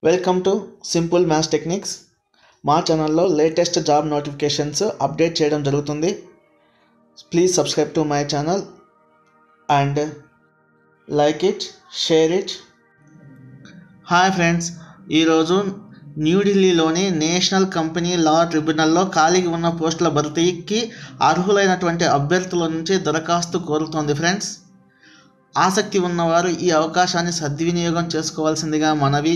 welcome to simple maths techniques మా ఛానల్లో latest job notifications update చేయడం జరుగుతుంది please subscribe to my channel and like it share it hi friends ఈరోజు న్యూఢిల్లీలోని national company లా ట్రిబ్యునల్లో ఖాళీగా ఉన్న పోస్టుల భర్తీకి అర్హులైనటువంటి అభ్యర్థుల నుంచి దరఖాస్తు కోరుతోంది ఫ్రెండ్స్ ఆసక్తి ఉన్నవారు ఈ అవకాశాన్ని సద్వినియోగం చేసుకోవాల్సిందిగా మనవి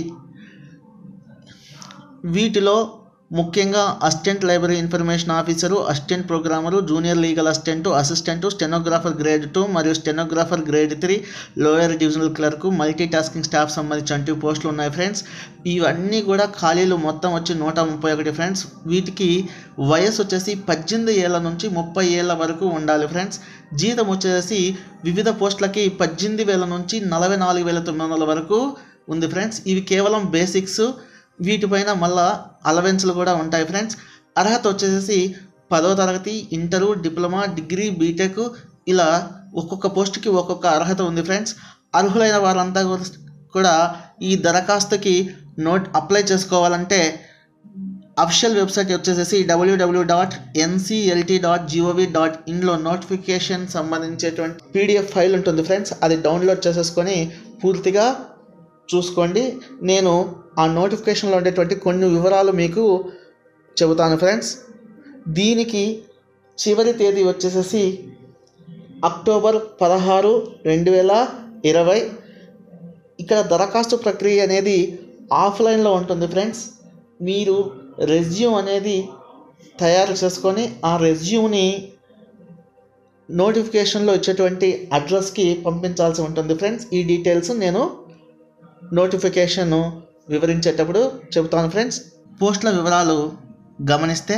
వీటిలో ముఖ్యంగా assistant library information officer assistant programmer junior legal assistant assistant stenographer grade two మరియు stenographer grade three lower divisional clerk multi tasking staff సంబంధించి పోస్టులు ఉన్నాయి ఫ్రెండ్స్ ఇవన్నీ కూడా ఖాళీలు మొత్తం వచ్చి నూట ముప్పై ఒకటి ఫ్రెండ్స్ వీటికి వయసు వచ్చేసి పద్దెనిమిది ఏళ్ళ నుంచి ముప్పై ఏళ్ళ వరకు ఉండాలి ఫ్రెండ్స్ జీతం వచ్చేసి వివిధ పోస్టులకి పద్దెనిమిది వేల నుంచి నలభై నాలుగు వేల తొమ్మిది వందల వరకు ఉంది ఫ్రెండ్స్ ఇవి కేవలం బేసిక్స్ వీటిపైన మళ్ళా అలవెన్స్లు కూడా ఉంటాయి ఫ్రెండ్స్ అర్హత వచ్చేసి పదో తరగతి ఇంటరు డిప్లొమా డిగ్రీ బీటెక్ ఇలా ఒక్కొక్క పోస్ట్కి ఒక్కొక్క అర్హత ఉంది ఫ్రెండ్స్ అర్హులైన వారంతా కూడా ఈ దరఖాస్తుకి నోట్ అప్లై చేసుకోవాలంటే అఫిషియల్ వెబ్సైట్ వచ్చేసేసి డబ్ల్యూడబ్ల్యూ dot NCLT dot gov dot ఇన్లో నోటిఫికేషన్ సంబంధించేటువంటి పీడిఎఫ్ ఫైల్ ఉంటుంది ఫ్రెండ్స్ అది డౌన్లోడ్ చేసేసుకొని పూర్తిగా చూసుకోండి నేను ఆ నోటిఫికేషన్లో ఉండేటువంటి కొన్ని వివరాలు మీకు చెబుతాను ఫ్రెండ్స్ దీనికి చివరి తేదీ వచ్చేసేసి అక్టోబర్ పదహారు రెండు వేల ఇరవై ఇక్కడ దరఖాస్తు ప్రక్రియ అనేది ఆఫ్లైన్లో ఉంటుంది ఫ్రెండ్స్ మీరు రెజ్యూమ్ అనేది తయారు చేసుకొని ఆ రెజ్యూమ్ని నోటిఫికేషన్లో ఇచ్చేటువంటి అడ్రస్కి పంపించాల్సి ఉంటుంది ఫ్రెండ్స్ ఈ డీటెయిల్స్ నేను నోటిఫికేషన్ వివరించేటప్పుడు చెబుతాను ఫ్రెండ్స్ పోస్టుల వివరాలు గమనిస్తే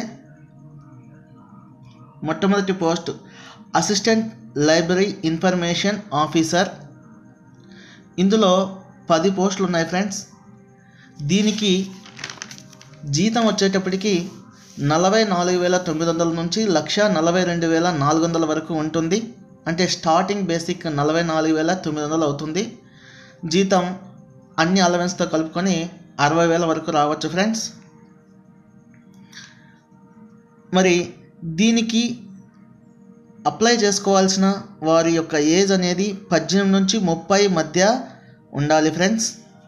మొట్టమొదటి post assistant library information officer ఇందులో పది పోస్టులు ఉన్నాయి ఫ్రెండ్స్ దీనికి జీతం వచ్చేటప్పటికి నలభై నాలుగు వేల తొమ్మిది వందల నుంచి లక్ష నలభై రెండు వేల నాలుగు వందల వరకు ఉంటుంది అంటే స్టార్టింగ్ బేసిక్ నలభై నాలుగు వేల తొమ్మిది వందలు అవుతుంది జీతం అన్ని అలవెన్స్తో కలుపుకొని అరవై వేల వరకు రావచ్చు ఫ్రెండ్స్ మరి దీనికి అప్లై చేసుకోవాల్సిన వారి యొక్క ఏజ్ అనేది పద్దెనిమిది నుంచి ముప్పై మధ్య ఉండాలి ఫ్రెండ్స్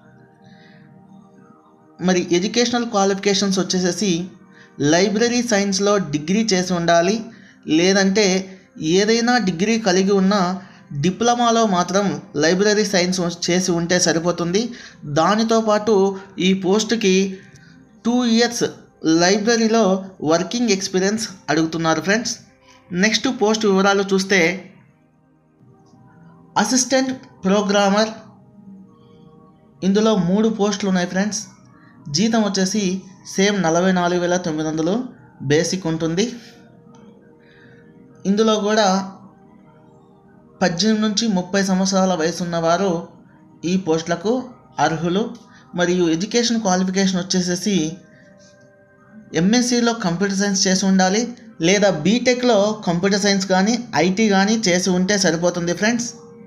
మరి ఎడ్యుకేషనల్ క్వాలిఫికేషన్స్ వచ్చేసేసి లైబ్రరీ సైన్స్లో డిగ్రీ చేసి ఉండాలి లేదంటే ఏదైనా డిగ్రీ కలిగి ఉన్న డిప్లొమాలో మాత్రం లైబ్రరీ సైన్స్ చేసి ఉంటే సరిపోతుంది దానితో పాటు ఈ పోస్ట్కి టూ ఇయర్స్ లైబ్రరీలో వర్కింగ్ ఎక్స్పీరియన్స్ అడుగుతున్నారు ఫ్రెండ్స్ నెక్స్ట్ పోస్ట్ వివరాలు చూస్తే అసిస్టెంట్ ప్రోగ్రామర్ ఇందులో మూడు పోస్టులు ఉన్నాయి ఫ్రెండ్స్ జీతం వచ్చేసి సేమ్ నలభై నాలుగు వేల తొమ్మిది వందలు బేసిక్ ఉంటుంది ఇందులో కూడా పద్దెనిమిది నుంచి ముప్పై సంవత్సరాల వయసు ఉన్నవారు ఈ పోస్టులకు అర్హులు మరియు ఎడ్యుకేషన్ క్వాలిఫికేషన్ వచ్చేసేసి ఎంఎస్సిలో కంప్యూటర్ సైన్స్ చేసి ఉండాలి లేదా బీటెక్లో కంప్యూటర్ సైన్స్ కానీ ఐటీ కానీ చేసి ఉంటే సరిపోతుంది ఫ్రెండ్స్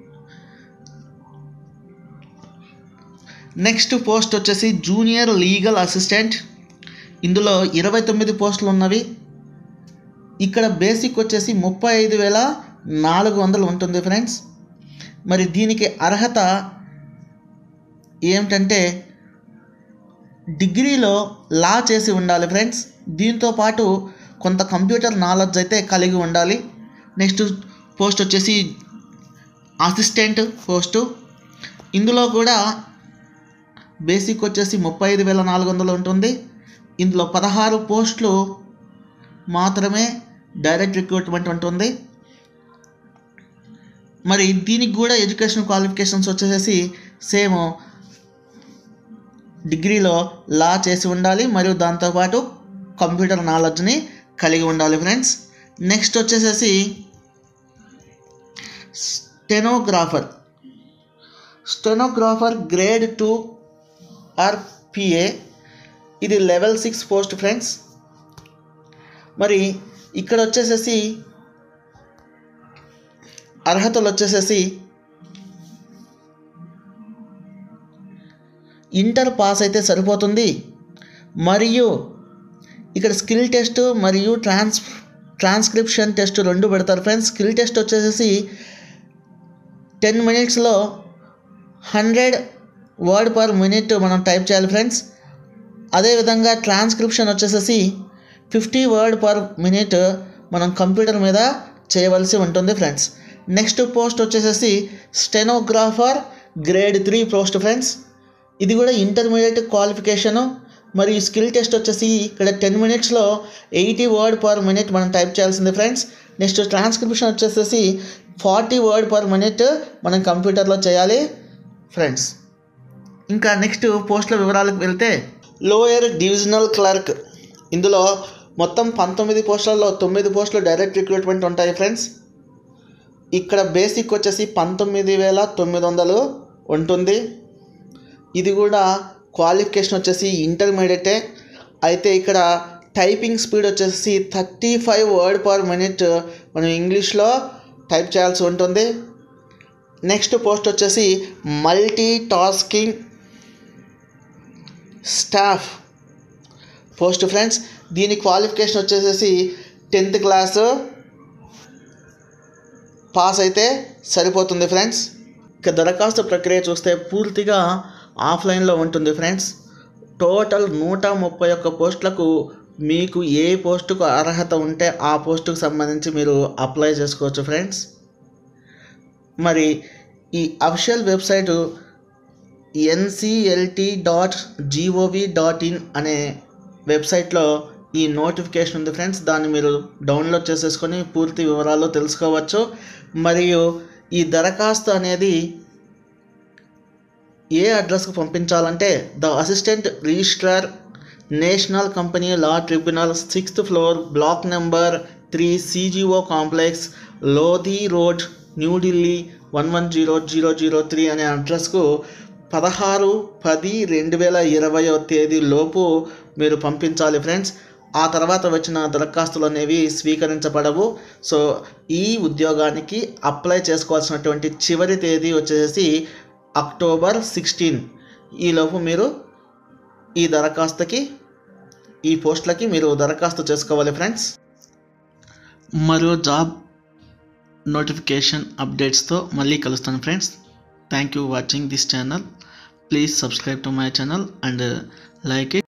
నెక్స్ట్ పోస్ట్ వచ్చేసి జూనియర్ లీగల్ అసిస్టెంట్ ఇందులో ఇరవై తొమ్మిది పోస్టులు ఉన్నవి ఇక్కడ బేసిక్ వచ్చేసి ముప్పై ఐదు వేల నాలుగు వందలు ఉంటుంది ఫ్రెండ్స్ మరి దీనికి అర్హత ఏమిటంటే డిగ్రీలో లా చేసి ఉండాలి ఫ్రెండ్స్ దీంతో పాటు కొంత కంప్యూటర్ నాలెడ్జ్ అయితే కలిగి ఉండాలి నెక్స్ట్ పోస్ట్ వచ్చేసి అసిస్టెంట్ పోస్టు ఇందులో కూడా బేసిక్ వచ్చేసి ముప్పై ఐదు వేల నాలుగు వందలు ఉంటుంది ఇందులో పదహారు పోస్టులు మాత్రమే డైరెక్ట్ రిక్రూట్మెంట్ ఉంటుంది మరి దీనికి కూడా ఎడ్యుకేషన్ క్వాలిఫికేషన్స్ వచ్చేసేసి సేమ్ డిగ్రీలో లా చేసి ఉండాలి మరియు దాంతోపాటు కంప్యూటర్ నాలెడ్జ్ని కలిగి ఉండాలి ఫ్రెండ్స్ నెక్స్ట్ వచ్చేసేసి stenographer stenographer grade two or PA ఇది లెవెల్ సిక్స్ పోస్ట్ ఫ్రెండ్స్ మరి ఇక్కడ వచ్చేసేసి అర్హతలు వచ్చేసేసి ఇంటర్ పాస్ అయితే సరిపోతుంది మరియు ఇక్కడ స్కిల్ టెస్ట్ మరియు ట్రాన్స్ ట్రాన్స్క్రిప్షన్ టెస్ట్ రెండు పెడతారు ఫ్రెండ్స్ స్కిల్ టెస్ట్ వచ్చేసి టెన్ మినిట్స్లో హండ్రెడ్ వర్డ్ పర్ మినిట్ మనం టైప్ చేయాలి ఫ్రెండ్స్ అదేవిధంగా ట్రాన్స్క్రిప్షన్ వచ్చేసేసి ఫిఫ్టీ వర్డ్ పర్ మినిట్ మనం కంప్యూటర్ మీద చేయవలసి ఉంటుంది ఫ్రెండ్స్ నెక్స్ట్ పోస్ట్ వచ్చేసేసి stenographer grade three post friends ఇది కూడా ఇంటర్మీడియట్ క్వాలిఫికేషను మరియు స్కిల్ టెస్ట్ వచ్చేసి ఇక్కడ టెన్ మినిట్స్లో ఎయిటీ వర్డ్ పర్ మినిట్ మనం టైప్ చేయాల్సింది ఫ్రెండ్స్ నెక్స్ట్ ట్రాన్స్క్రిప్షన్ వచ్చేసేసి ఫార్టీ వర్డ్ పర్ మినిట్ మనం కంప్యూటర్లో చేయాలి ఫ్రెండ్స్ ఇంకా నెక్స్ట్ పోస్టుల వివరాలకు వెళ్తే లోయర్ డివిజనల్ క్లర్క్ ఇందులో మొత్తం పంతొమ్మిది పోస్టులలో తొమ్మిది పోస్టులు డైరెక్ట్ రిక్రూట్మెంట్ ఉంటాయి ఫ్రెండ్స్ ఇక్కడ బేసిక్ వచ్చేసి పంతొమ్మిది వేల తొమ్మిది వందలు ఉంటుంది ఇది కూడా క్వాలిఫికేషన్ వచ్చేసి ఇంటర్మీడియటే అయితే ఇక్కడ టైపింగ్ స్పీడ్ వచ్చేసి thirty five word per minute మనం ఇంగ్లీష్లో టైప్ చేయాల్సి ఉంటుంది నెక్స్ట్ పోస్ట్ వచ్చేసి multi tasking staff post friends దీని క్వాలిఫికేషన్ వచ్చేసేసి టెన్త్ క్లాస్ పాస్ అయితే సరిపోతుంది ఫ్రెండ్స్ ఇక దరఖాస్తు ప్రక్రియ చూస్తే పూర్తిగా ఆఫ్లైన్లో ఉంటుంది ఫ్రెండ్స్ టోటల్ నూట ముప్పై ఒక్క పోస్టులకు మీకు ఏ పోస్టుకు అర్హత ఉంటే ఆ పోస్టుకు సంబంధించి మీరు అప్లై చేసుకోవచ్చు ఫ్రెండ్స్ మరి ఈ official website NCLT dot gov dot in అనే వెబ్సైట్లో ఈ నోటిఫికేషన్ ఉంది ఫ్రెండ్స్ దాన్ని మీరు డౌన్లోడ్ చేసేసుకొని పూర్తి వివరాలు తెలుసుకోవచ్చు మరియు ఈ దరఖాస్తు అనేది ఏ అడ్రస్కు పంపించాలంటే the assistant registrar national company law tribunal sixth floor block number three CGO complex Lodhi road New Delhi one one zero zero zero three అనే అడ్రస్కు పదహారు పది రెండు వేల ఇరవయో తేదీ లోపు మీరు పంపించాలి ఫ్రెండ్స్ ఆ తర్వాత వచ్చిన దరఖాస్తులు అనేవి స్వీకరించబడవు సో ఈ ఉద్యోగానికి అప్లై చేసుకోవాల్సినటువంటి చివరి తేదీ వచ్చేసి అక్టోబర్ సిక్స్టీన్ ఈలోపు మీరు ఈ దరఖాస్తుకి ఈ పోస్టులకి మీరు దరఖాస్తు చేసుకోవాలి ఫ్రెండ్స్ మరో జాబ్ నోటిఫికేషన్ అప్డేట్స్తో మళ్ళీ కలుస్తాను friends thank you watching this channel please subscribe to my channel and like it